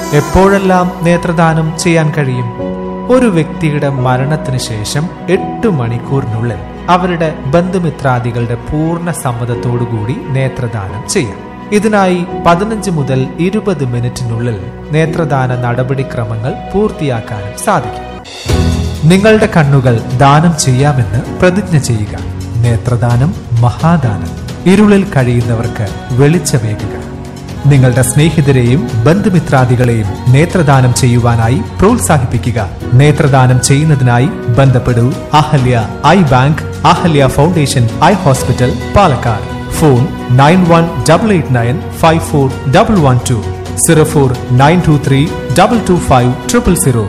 എപ്പോഴെല്ലാം നേത്രദാനം ചെയ്യാൻ കഴിയും ഒരു വ്യക്തിയുടെ മരണത്തിന് ശേഷം എട്ട് മണിക്കൂറിനുള്ളിൽ അവരുടെ ബന്ധുമിത്രാദികളുടെ പൂർണ്ണ സമ്മതത്തോടുകൂടി നേത്രദാനം ചെയ്യാം ഇതിനായി പതിനഞ്ച് മുതൽ ഇരുപത് മിനിറ്റിനുള്ളിൽ നേത്രദാന നടപടിക്രമങ്ങൾ പൂർത്തിയാക്കാനും സാധിക്കും നിങ്ങളുടെ കണ്ണുകൾ ദാനം ചെയ്യാമെന്ന് പ്രതിജ്ഞ ചെയ്യുക നേത്രദാനം മഹാദാനം ഇരുളിൽ കഴിയുന്നവർക്ക് വെളിച്ചമേകുക നിങ്ങളുടെ സ്നേഹിതരെയും ബന്ധുമിത്രാദികളെയും നേത്രദാനം ചെയ്യുവാനായി പ്രോത്സാഹിപ്പിക്കുക നേത്രദാനം ചെയ്യുന്നതിനായി ബന്ധപ്പെടൂ Ahalya eye bank Ahalya foundation eye hospital Palakkad phone nine one double eight nine five four double one two zero four nine two three double two five triple zero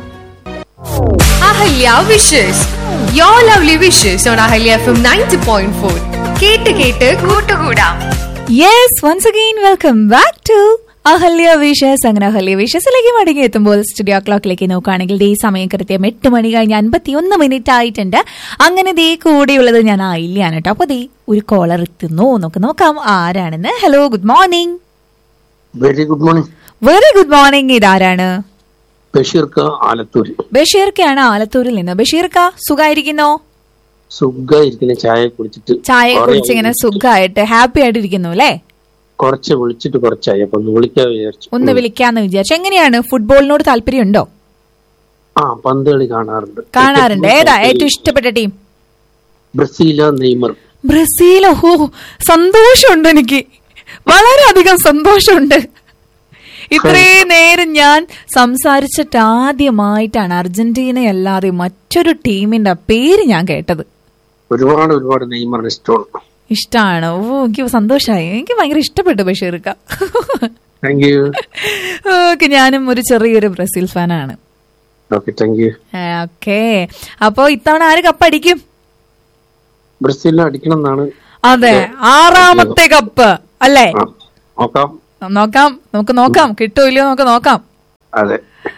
Ahalya wishes your lovely wishes on Ahalya F M ninety point four കേട്ട് കേട്ട് കൂട്ടുകൂടാം yes once again welcome back to Ahalya wishes അങ്ങനെ അഹല്യ വിഷസിലേക്ക് മടങ്ങി എത്തുമ്പോൾ studio ക്ലോക്കിലേക്ക് നോക്കുകയാണെങ്കിൽ ദേ സമയം കൃത്യം എട്ട് മണി കഴിഞ്ഞ് അൻപത്തി ഒന്ന് മിനിറ്റ് ആയിട്ടുണ്ട് അങ്ങനെ ദേ കൂടെയുള്ളത് ഞാൻ ആയില്ലാണ് കേട്ടോ അപ്പൊ ദേ ഒരു കോളർ എത്തുന്നു നമുക്ക് നോക്കാം ആരാണെന്ന് hello good morning very good morning very good morning ഇതാരാണ് ബഷീർക്ക് ആലത്തൂര് ബഷീർക്കയാണ് ആലത്തൂരിൽ നിന്ന് ബഷീർക്ക സുഖായിരിക്കുന്നോ സുഖമായിരിക്കുന്ന ചായ കുടിച്ചിട്ട് ചായ കുറേ കുടിച്ചിങ്ങനെ സുഖമായിട്ട് ഹാപ്പി ആയിട്ടിരിക്കുന്നു അല്ലേ കുറച്ച് വിളിച്ചിട്ട് കുറച്ചായി അപ്പൊ ഒന്ന് വിളിക്കാൻ വിചാരിച്ചു ഒന്ന് വിളിക്കാന്ന് വിചാരിച്ചു എങ്ങനെയാണ് ഫുട്ബോളിനോട് താല്പര്യമുണ്ടോ ആ പന്ത് കളി കാണാറുണ്ട് കാണാറുണ്ട് ഏതാ ഏറ്റവും ഇഷ്ടപ്പെട്ട ടീം ബ്രസീല നെയ്മർ ബ്രസീൽ ഓ സന്തോഷമുണ്ട് എനിക്ക് വളരെയധികം സന്തോഷമുണ്ട് ഇത്രയും നേരം ഞാൻ സംസാരിച്ചിട്ട് ആദ്യമായിട്ടാണ് അർജന്റീന അല്ലാതെ മറ്റൊരു ടീമിന്റെ പേര് ഞാൻ കേട്ടത് ഒരുപാട് ഒരുപാട് നെയ്മറിന് ഇഷ്ടമാണ് ഇഷ്ടമാണ് ഓ എനിക്ക് സന്തോഷമായി എനിക്ക് ഭയങ്കര ഇഷ്ടപ്പെട്ടു ബഷീർക്ക താങ്ക് യു ഓക്കെ ഞാനും ഒരു ചെറിയൊരു ബ്രസീൽ ഫാനാണ് ഓക്കെ താങ്ക് യു ഓക്കെ അപ്പോ ഇത്തവണ ആര് കപ്പടിക്കും ബ്രസീലിനെ അടിക്കണം എന്നാണ് അതെ ആറാമത്തെ കപ്പ് അല്ലേ ആ നോക്കാം നോക്കാം നമുക്ക് നോക്കാം കിട്ടോ ഇല്ലയോ നമുക്ക് നോക്കാം അതെ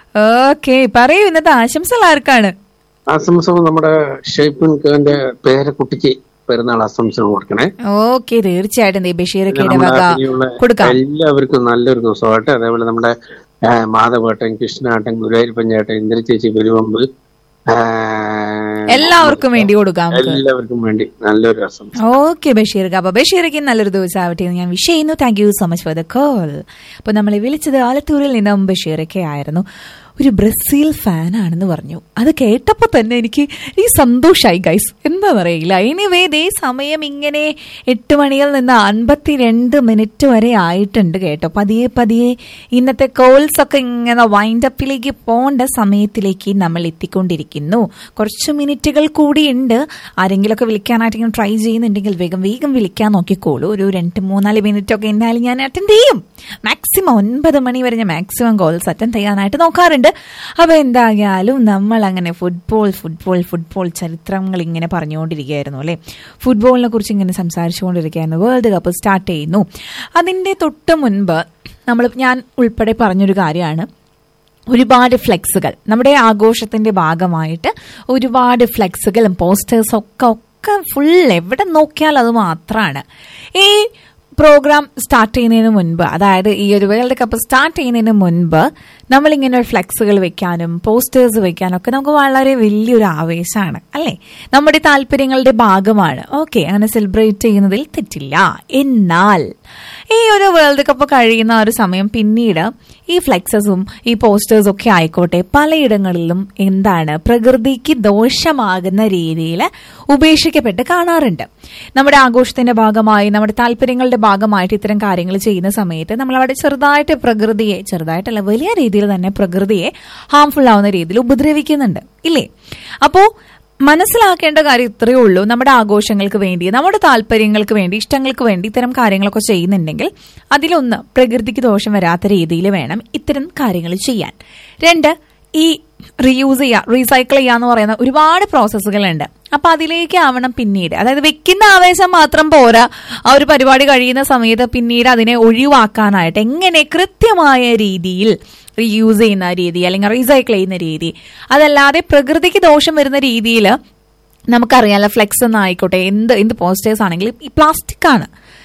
ഓക്കെ പറയൂ ഇന്നത്തെ ആശംസകൾ ആർക്കാണ് ആശംസകൾ നമ്മുടെ ഷെയ്ഫിൻ ഖാന്റെ പേരക്കുട്ടിക്ക് പെരുന്നാൾ ആശംസകൾ കൊടുക്കണേ ഓക്കെ തീർച്ചയായിട്ടും ദേ ബഷീറക്കയുടെ നമ്മുടെ വക ഇനിയുള്ള കൊടുക്കാം എല്ലാവർക്കും നല്ലൊരു ദിവസമായിട്ട് അതേപോലെ നമ്മുടെ ആ, മാധവേട്ടൻ കൃഷ്ണാട്ടൻ ഗുരുവായൂരപ്പൻ ചേട്ടൻ ഇന്ദിര ചേച്ചി പെരുവമ്പ് ആ, എല്ലാവർക്കും വേണ്ടി കൊടുക്കാം നമുക്ക്. എല്ലാവർക്കും വേണ്ടി നല്ലൊരു ആശംസ ഓക്കെ ബഷീർക്ക് അപ്പൊ ബഷീർക്ക് നല്ലൊരു ദിവസം ആവട്ടെ എന്ന് ഞാൻ വിഷ് ചെയ്യുന്നു thank you so much for the call അപ്പൊ നമ്മളെ വിളിച്ചത് ആലത്തൂരിൽ നിന്നും ബഷീറൊക്കെ ആയിരുന്നു ഒരു ബ്രസീൽ ഫാൻ ആണെന്ന് പറഞ്ഞു അത് കേട്ടപ്പോ തന്നെ എനിക്ക് ഈ സന്തോഷായി ഗൈസ് എന്താ പറയില്ല എനിവേ ദേ സമയം ഇങ്ങനെ എട്ട് മണിയിൽ നിന്ന് അൻപത്തിരണ്ട് മിനിറ്റ് വരെ ആയിട്ടുണ്ട് കേട്ടോ പതിയെ പതിയെ ഇന്നത്തെ കോൾസ് ഒക്കെ ഇങ്ങനെ വൈൻഡപ്പിലേക്ക് പോകേണ്ട സമയത്തിലേക്ക് നമ്മൾ എത്തിക്കൊണ്ടിരിക്കുന്നു കുറച്ച് മിനിറ്റുകൾ കൂടിയുണ്ട് ആരെങ്കിലുമൊക്കെ വിളിക്കാനായിട്ട് ഇങ്ങനെ ട്രൈ ചെയ്യുന്നുണ്ടെങ്കിൽ വേഗം വേഗം വിളിക്കാൻ നോക്കിക്കോളൂ ഒരു രണ്ട് മൂന്നാല് മിനിറ്റ് ഒക്കെ എന്തായാലും ഞാൻ അറ്റൻഡ് ചെയ്യും മാക്സിമം ഒൻപത് മണി വരെ ഞാൻ മാക്സിമം കോൾസ് അറ്റൻഡ് ചെയ്യാനായിട്ട് നോക്കാറുണ്ട് അപ്പൊ എന്തായാലും നമ്മൾ അങ്ങനെ ഫുട്ബോൾ ഫുട്ബോൾ ഫുട്ബോൾ ചരിത്രങ്ങൾ ഇങ്ങനെ പറഞ്ഞുകൊണ്ടിരിക്കുകയായിരുന്നു അല്ലെ ഫുട്ബോളിനെ കുറിച്ച് ഇങ്ങനെ സംസാരിച്ചുകൊണ്ടിരിക്കുകയായിരുന്നു വേൾഡ് കപ്പ് സ്റ്റാർട്ട് ചെയ്യുന്നു അതിന്റെ തൊട്ട് മുൻപ് നമ്മൾ ഞാൻ ഉൾപ്പെടെ പറഞ്ഞൊരു കാര്യമാണ് ഒരുപാട് ഫ്ലെക്സുകൾ നമ്മുടെ ആഘോഷത്തിന്റെ ഭാഗമായിട്ട് ഒരുപാട് ഫ്ലെക്സുകളും പോസ്റ്റേഴ്സും ഒക്കെ ഒക്കെ ഫുൾ എവിടെ നോക്കിയാൽ അത് മാത്രമാണ് ഈ പ്രോഗ്രാം സ്റ്റാർട്ട് ചെയ്യുന്നതിന് മുൻപ് അതായത് ഈ ഒരു വേൾഡ് കപ്പ് സ്റ്റാർട്ട് ചെയ്യുന്നതിന് മുൻപ് നമ്മളിങ്ങനെ ഫ്ലെക്സുകൾ വെക്കാനും പോസ്റ്റേഴ്സ് വെക്കാനും ഒക്കെ നമുക്ക് വളരെ വലിയൊരു ആവേശമാണ് അല്ലേ നമ്മുടെ താല്പര്യങ്ങളുടെ ഭാഗമാണ് ഓക്കെ അങ്ങനെ സെലിബ്രേറ്റ് ചെയ്യുന്നതിൽ തെറ്റില്ല എന്നാൽ ഈ ഒരു വേൾഡ് കപ്പ് കഴിയുന്ന ആ ഒരു സമയം പിന്നീട് ഈ ഫ്ലെക്സസും ഈ പോസ്റ്റേഴ്സും ഒക്കെ ആയിക്കോട്ടെ പലയിടങ്ങളിലും എന്താണ് പ്രകൃതിക്ക് ദോഷമാകുന്ന രീതിയിൽ ഉപേക്ഷിക്കപ്പെട്ട് കാണാറുണ്ട് നമ്മുടെ ആഘോഷത്തിന്റെ ഭാഗമായി നമ്മുടെ താല്പര്യങ്ങളുടെ ഭാഗമായിട്ട് ഇത്തരം കാര്യങ്ങൾ ചെയ്യുന്ന സമയത്ത് നമ്മൾ അവിടെ ചെറുതായിട്ട് പ്രകൃതിയെ ചെറുതായിട്ടല്ല വലിയ രീതിയിൽ തന്നെ പ്രകൃതിയെ ഹാംഫുൾ ആവുന്ന രീതിയിൽ ഉപദ്രവിക്കുന്നുണ്ട് ഇല്ലേ അപ്പോ മനസ്സിലാക്കേണ്ട കാര്യം ഇത്രയേ ഉള്ളൂ നമ്മുടെ ആഘോഷങ്ങൾക്ക് വേണ്ടി നമ്മുടെ താല്പര്യങ്ങൾക്ക് വേണ്ടി ഇഷ്ടങ്ങൾക്ക് വേണ്ടി ഇത്തരം കാര്യങ്ങളൊക്കെ ചെയ്യുന്നുണ്ടെങ്കിൽ അതിലൊന്ന് പ്രകൃതിക്ക് ദോഷം വരാത്ത രീതിയിൽ വേണം ഇത്തരം കാര്യങ്ങൾ ചെയ്യാൻ രണ്ട് ഈ റീയൂസ് ചെയ്യുക റീസൈക്കിൾ ചെയ്യുക എന്ന് പറയുന്ന ഒരുപാട് പ്രോസസ്സുകളുണ്ട് അപ്പൊ അതിലേക്ക് ആവണം പിന്നീട് അതായത് വെക്കുന്ന ആവേശം മാത്രം പോരാ ആ ഒരു പരിപാടി കഴിയുന്ന സമയത്ത് പിന്നീട് അതിനെ ഒഴിവാക്കാനായിട്ട് എങ്ങനെ കൃത്യമായ രീതിയിൽ റീയൂസ് ചെയ്യുന്ന രീതി അല്ലെങ്കിൽ റീസൈക്കിൾ ചെയ്യുന്ന രീതി അതല്ലാതെ പ്രകൃതിക്ക് ദോഷം വരുന്ന രീതിയിൽ നമുക്കറിയാലോ ഫ്ലെക്സ് ഒന്നും ആയിക്കോട്ടെ എന്ത് എന്ത് പോസ്റ്റേഴ്സ് ആണെങ്കിലും ഈ പ്ലാസ്റ്റിക് ആണ്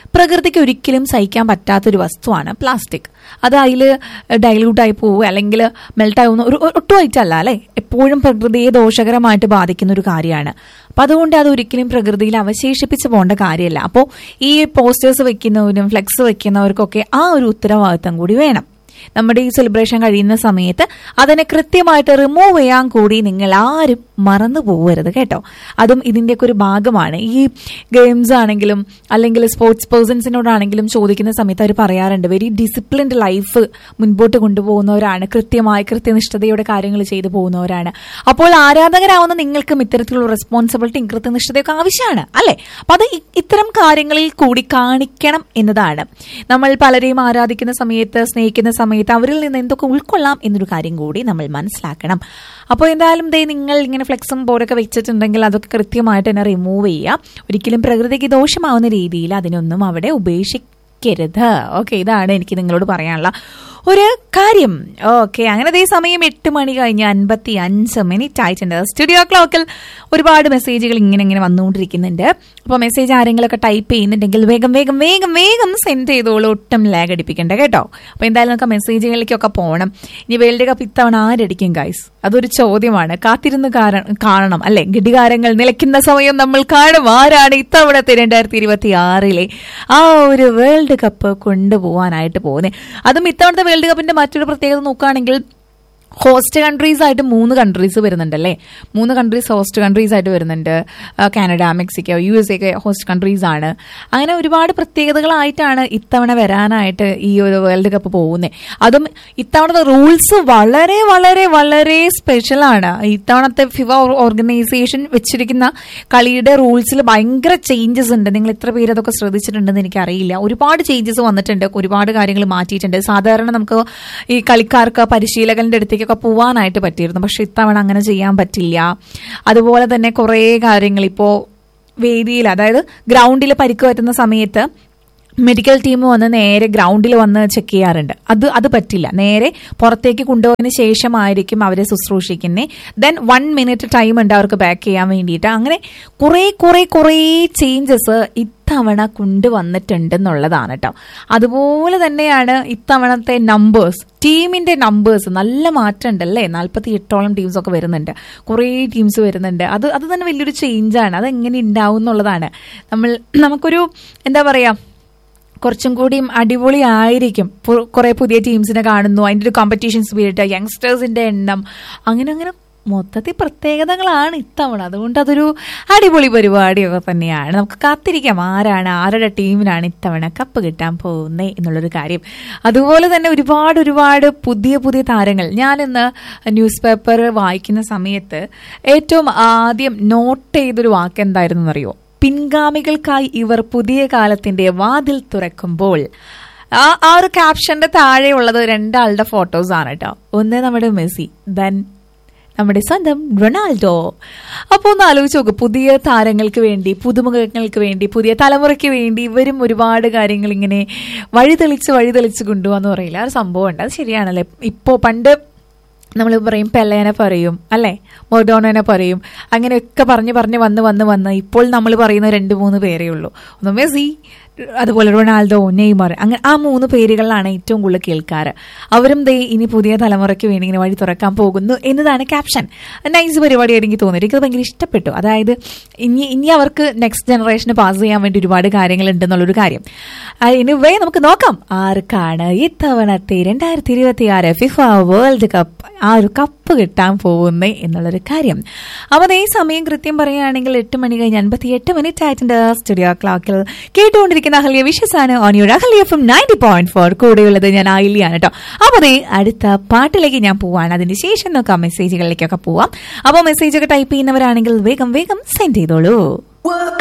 പ്രകൃതിക്ക് ഒരിക്കലും സഹിക്കാൻ പറ്റാത്തൊരു വസ്തുവാണ് പ്ലാസ്റ്റിക് അത് അതിൽ ഡൈല്യൂട്ടായി പോവുക അല്ലെങ്കിൽ മെൽട്ട് ആവുന്ന ഒരു ഒട്ടുമായിട്ടല്ല അല്ലെ എപ്പോഴും പ്രകൃതിയെ ദോഷകരമായിട്ട് ബാധിക്കുന്ന ഒരു കാര്യമാണ് അപ്പൊ അതുകൊണ്ട് അത് ഒരിക്കലും പ്രകൃതിയിൽ അവശേഷിപ്പിച്ച് പോകേണ്ട കാര്യമല്ല അപ്പോൾ ഈ പോസ്റ്റേഴ്സ് വെക്കുന്നവരും ഫ്ലെക്സ് വെക്കുന്നവർക്കൊക്കെ ആ ഒരു ഉത്തരവാദിത്തം കൂടി വേണം നമ്മുടെ ഈ സെലിബ്രേഷൻ കഴിയുന്ന സമയത്ത് അതിനെ കൃത്യമായിട്ട് റിമൂവ് ചെയ്യാൻ കൂടി നിങ്ങൾ ആരും മറന്നു പോകരുത് കേട്ടോ അതും ഇതിൻ്റെയൊക്കെ ഒരു ഭാഗമാണ് ഈ ഗെയിംസ് ആണെങ്കിലും അല്ലെങ്കിൽ സ്പോർട്സ് പേഴ്സൺസിനോടാണെങ്കിലും ചോദിക്കുന്ന സമയത്ത് അവർ പറയാറുണ്ട് വെരി ഡിസിപ്ലിൻഡ് ലൈഫ് മുൻപോട്ട് കൊണ്ടുപോകുന്നവരാണ് കൃത്യമായി കൃത്യനിഷ്ഠതയോടെ കാര്യങ്ങൾ ചെയ്തു പോകുന്നവരാണ് അപ്പോൾ ആരാധകരാവുന്ന നിങ്ങൾക്കും ഇത്തരത്തിലുള്ള റെസ്പോൺസിബിലിറ്റിയും കൃത്യനിഷ്ഠതയൊക്കെ ആവശ്യമാണ് അല്ലെ അപ്പൊ അത് ഇ- ഇത്തരം കാര്യങ്ങളിൽ കൂടി കാണിക്കണം എന്നതാണ് നമ്മൾ പലരെയും ആരാധിക്കുന്ന സമയത്ത് സ്നേഹിക്കുന്ന സമയത്ത് അവരിൽ നിന്ന് എന്തൊക്കെ ഉൾക്കൊള്ളാം എന്നൊരു കാര്യം കൂടി നമ്മൾ മനസ്സിലാക്കണം അപ്പോൾ എന്തായാലും ദേ നിങ്ങൾ ഇങ്ങനെ ഫ്ലെക്സും ബോർഡൊക്കെ വെച്ചിട്ടുണ്ടെങ്കിൽ അതൊക്കെ കൃത്യമായിട്ട് തന്നെ റിമൂവ് ചെയ്യുക ഒരിക്കലും പ്രകൃതിക്ക് ദോഷമാവുന്ന രീതിയിൽ അതിനൊന്നും അവിടെ ഉപേക്ഷിക്കരുത് ഓക്കെ ഇതാണ് എനിക്ക് നിങ്ങളോട് പറയാനുള്ള ഒരു കാര്യം ഓക്കെ അങ്ങനെ അതേ സമയം എട്ട് മണി കഴിഞ്ഞ് അൻപത്തി അഞ്ച് മിനിറ്റ് ആയിട്ടുണ്ട് സ്റ്റുഡിയോ ക്ലോക്കിൽ ഒരുപാട് മെസ്സേജുകൾ ഇങ്ങനെ ഇങ്ങനെ വന്നുകൊണ്ടിരിക്കുന്നുണ്ട് അപ്പോൾ മെസ്സേജ് ആരെങ്കിലുമൊക്കെ ടൈപ്പ് ചെയ്യുന്നുണ്ടെങ്കിൽ വേഗം വേഗം വേഗം വേഗം സെൻഡ് ചെയ്തോളൂ ഒട്ടും ലാഗ് അടിപ്പിക്കണ്ട കേട്ടോ അപ്പോൾ എന്തായാലും നമുക്ക് മെസ്സേജുകളിലേക്കൊക്കെ പോകണം ഇനി വേൾഡ് കപ്പ് ഇത്തവണ ആരടിക്കും ഗൈസ് അതൊരു ചോദ്യമാണ് കാത്തിരുന്ന് കാര- കാണണം അല്ലെ ഗഡികാരങ്ങൾ നിലയ്ക്കുന്ന സമയം നമ്മൾ കാണും ആരാണ് ഇത്തവണത്തെ രണ്ടായിരത്തി ഇരുപത്തി ആറിലെ ആ ഒരു വേൾഡ് കപ്പ് കൊണ്ടുപോകാനായിട്ട് പോകുന്നത് അതും ഇത്തവണത്തെ വേൾഡ് കപ്പിന്റെ മറ്റൊരു പ്രത്യേകത നോക്കുകയാണെങ്കിൽ ഹോസ്റ്റ് കൺട്രീസ് ആയിട്ട് മൂന്ന് കൺട്രീസ് വരുന്നുണ്ട് അല്ലേ മൂന്ന് കൺട്രീസ് ഹോസ്റ്റ് കൺട്രീസ് ആയിട്ട് വരുന്നുണ്ട് ആ, കാനഡ മെക്സിക്കോ യു എസ് ഒക്കെ ഹോസ്റ്റ് കൺട്രീസ് ആണ് അങ്ങനെ ഒരുപാട് പ്രത്യേകതകളായിട്ടാണ് ഇത്തവണ വരാനായിട്ട് ഈ ഒരു വേൾഡ് കപ്പ് പോകുന്നത് അതും ഇത്തവണത്തെ റൂൾസ് വളരെ വളരെ വളരെ സ്പെഷ്യലാണ് ഇത്തവണത്തെ ഫിഫ ഓർഗനൈസേഷൻ വെച്ചിരിക്കുന്ന കളിയുടെ റൂൾസിൽ ഭയങ്കര ചേഞ്ചസ് ഉണ്ട് നിങ്ങൾ എത്ര പേര് അതൊക്കെ ശ്രദ്ധിച്ചിട്ടുണ്ടെന്ന് എനിക്കറിയില്ല ഒരുപാട് ചേഞ്ചസ് വന്നിട്ടുണ്ട് ഒരുപാട് കാര്യങ്ങൾ മാറ്റിയിട്ടുണ്ട് സാധാരണ നമുക്ക് ഈ കളിക്കാർക്ക് പരിശീലകന്റെ അടുത്തേക്കൊക്കെ പോവാനായിട്ട് പറ്റിയിരുന്നു പക്ഷെ ഇത്തവണ അങ്ങനെ ചെയ്യാൻ പറ്റില്ല അതുപോലെ തന്നെ കുറേ കാര്യങ്ങൾ ഇപ്പോൾ വേദിയിൽ അതായത് ഗ്രൗണ്ടിൽ പരിക്ക് പറ്റുന്ന സമയത്ത് മെഡിക്കൽ ടീം വന്ന് നേരെ ഗ്രൗണ്ടിൽ വന്ന് ചെക്ക് ചെയ്യാറുണ്ട് അത് അത് പറ്റില്ല നേരെ പുറത്തേക്ക് കൊണ്ടുപോയതിന് ശേഷമായിരിക്കും അവരെ ശുശ്രൂഷിക്കുന്നത് ദെൻ വൺ മിനിറ്റ് ടൈം ഉണ്ട് അവർക്ക് ബാക്ക് ചെയ്യാൻ വേണ്ടിയിട്ട് അങ്ങനെ കുറേ കുറേ കുറേ ചേഞ്ചസ് ഇത്തവണ കൊണ്ടുവന്നിട്ടുണ്ടെന്നുള്ളതാണ് കേട്ടോ അതുപോലെ തന്നെയാണ് ഇത്തവണത്തെ നമ്പേഴ്സ് ടീമിന്റെ നമ്പേഴ്സ് നല്ല മാറ്റമുണ്ട് അല്ലേ നാൽപ്പത്തി എട്ടോളം ടീംസ് ഒക്കെ വരുന്നുണ്ട് കുറേ ടീംസ് വരുന്നുണ്ട് അത് അത് തന്നെ വലിയൊരു ചേഞ്ചാണ് അത് എങ്ങനെ ഉണ്ടാവും എന്നുള്ളതാണ് നമ്മൾ നമുക്കൊരു എന്താ പറയാ കുറച്ചും കൂടിയും അടിപൊളിയായിരിക്കും പു- കുറെ പുതിയ ടീംസിനെ കാണുന്നു അതിൻ്റെ ഒരു കോമ്പറ്റീഷൻ സ്പിരിറ്റ് യങ്സ്റ്റേഴ്സിന്റെ എണ്ണം അങ്ങനെ അങ്ങനെ മൊത്തത്തിൽ പ്രത്യേകതകളാണ് ഇത്തവണ അതുകൊണ്ട് അതൊരു അടിപൊളി പരിപാടിയൊക്കെ തന്നെയാണ് നമുക്ക് കാത്തിരിക്കാം ആരാണ് ആരുടെ ടീമിനാണ് ഇത്തവണ കപ്പ് കിട്ടാൻ പോകുന്നത് എന്നുള്ളൊരു കാര്യം അതുപോലെ തന്നെ ഒരുപാട് ഒരുപാട് പുതിയ പുതിയ താരങ്ങൾ ഞാനിന്ന് ന്യൂസ് പേപ്പർ വായിക്കുന്ന സമയത്ത് ഏറ്റവും ആദ്യം നോട്ട് ചെയ്തൊരു വാക്ക് എന്തായിരുന്നു എന്നറിയോ പിൻഗാമികൾക്കായി ഇവർ പുതിയ കാലത്തിന്റെ വാതിൽ തുറക്കുമ്പോൾ ആ ആ ഒരു ക്യാപ്ഷന്റെ താഴെയുള്ളത് രണ്ടാളുടെ ഫോട്ടോസ് ആണ് കേട്ടോ ഒന്ന് നമ്മുടെ മെസ്സി ദെൻ നമ്മുടെ സ്വന്തം റൊണാൾഡോ അപ്പോൾ ഒന്ന് ആലോചിച്ച് നോക്ക് പുതിയ താരങ്ങൾക്ക് വേണ്ടി പുതുമുഖങ്ങൾക്ക് വേണ്ടി പുതിയ തലമുറയ്ക്ക് വേണ്ടി ഇവരും ഒരുപാട് കാര്യങ്ങൾ ഇങ്ങനെ വഴിതെളിച്ച് വഴിതെളിച്ച് കൊണ്ടുപോകാന്ന് പറയില്ല ആ ഒരു സംഭവം ഉണ്ട് അത് ശരിയാണല്ലേ ഇപ്പോൾ പണ്ട് നമ്മൾ പറയും പെല്ലേനെ പറയും അല്ലേ മൊഡോണനെ പറയും അങ്ങനെയൊക്കെ പറഞ്ഞ് പറഞ്ഞ് വന്ന് വന്ന് വന്ന് ഇപ്പോൾ നമ്മൾ പറയുന്ന രണ്ട് മൂന്ന് പേരേ ഉള്ളൂ ഒന്ന് മെസ്സി അതുപോലെ റൊണാൾഡോ നെയ്മർ അങ്ങനെ ആ മൂന്ന് പേരുകളിലാണ് ഏറ്റവും കൂടുതൽ കേൾക്കാറ് അവരും ദേ ഇനി പുതിയ തലമുറയ്ക്ക് വേണ്ടി ഇങ്ങനെ വഴി തുറക്കാൻ പോകുന്നു എന്നതാണ് ക്യാപ്ഷൻ നൈസ് പരിപാടിയായിട്ട് എനിക്ക് തോന്നി എനിക്കത് ഭയങ്കര ഇഷ്ടപ്പെട്ടു അതായത് ഇനി ഇനി അവർക്ക് നെക്സ്റ്റ് ജനറേഷന് പാസ് ചെയ്യാൻ വേണ്ടി ഒരുപാട് കാര്യങ്ങൾ ഉണ്ടെന്നുള്ളൊരു കാര്യം ഇനി വേ നമുക്ക് നോക്കാം ആർക്കാണ് ഇത്തവണത്തെ രണ്ടായിരത്തി ഇരുപത്തി ആറ് ഫിഫ വേൾഡ് കപ്പ് ആ ഒരു കപ്പ് കിട്ടാൻ പോകുന്നേ എന്നുള്ളൊരു കാര്യം അപ്പോൾ അതേ സമയം കൃത്യം പറയുകയാണെങ്കിൽ എട്ട് മണി കഴിഞ്ഞ് അൻപത്തി എട്ട് മിനിറ്റ് ആയിട്ടുണ്ട് സ്റ്റുഡിയോ ക്ലോക്കിൽ കേട്ടുകൊണ്ടിരിക്കുന്ന അഹല്യ വിഷസാണ് ഓണിയുടെ Ahalya F ninety point four കൂടെയുള്ളത് ഞാൻ ആയില്യാണ് കേട്ടോ അപ്പോൾ അതേ അടുത്ത പാട്ടിലേക്ക് ഞാൻ പോവാണ് അതിന് ശേഷം നോക്കാം മെസ്സേജുകളിലേക്കൊക്കെ പോവാം അപ്പോൾ മെസ്സേജ് ഒക്കെ ടൈപ്പ് ചെയ്യുന്നവരാണെങ്കിൽ വേഗം വേഗം സെൻഡ് ചെയ്തോളൂ